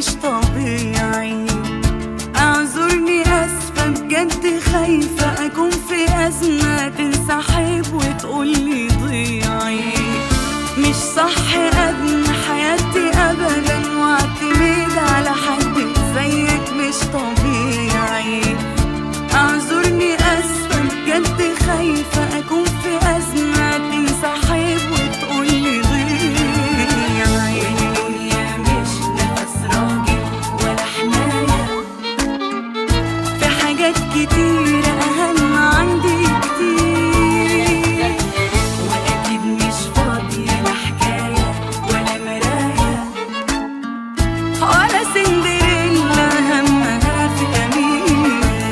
طبيعي اعذرني اسفة بجد خايفة اكون في ازمة تنسحب وتقولي ضيعي مش صح ابني حياتي ابدا واعتمد على حد زيك مش طبيعي اعذرني اسفة بجد خايفة اكون في ازمة تنسحب وتقولي ضيعي الدنيا مش نفس راجل ولا حماية في حاجات كتيرة اهم عندي كتير واكيد مش فاضية لا حكاية ولا مراية ولا سندريلا همها في امير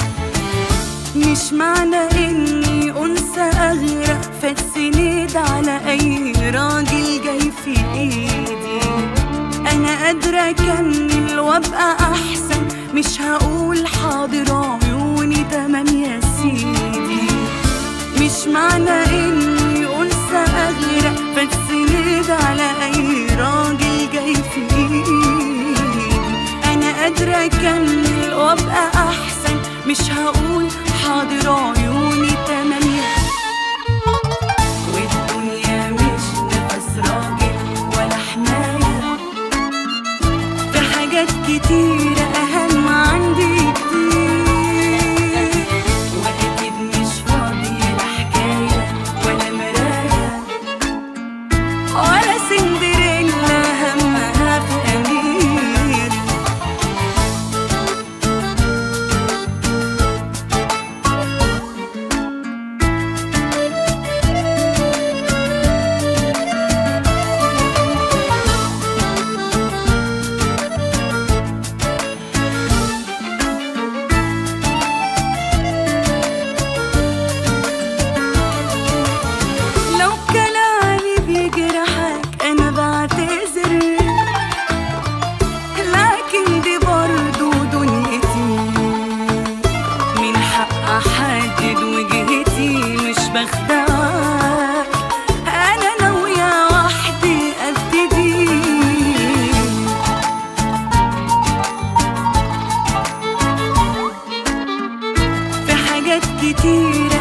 مش معنى اني انثى اغرق فاتسند على اي راجل جاي في ايدي انا قادرة اكمل وابقى احسن مش هقول حاضر عيوني تمام يا سيدي مش معنى اني انثى اغرق فاتسند على اي راجل جاي في ايدي انا قادرة اكمل وابقى احسن مش هقول حاضر عيوني تمام يا والدنيا مش نفس راجل ولا حماية في حاجات كتيرة أهم عندي كتير وأكيد مش فاضية لا حكاية ولا مراية ولا سندريلا همها في أمير لو كلامي بيجرحك انا بعتذر لكن دي برضو دنيتي من حق احدد وجهتي مش بخدعك انا ناوية وحدي ابتدي في حاجات كتير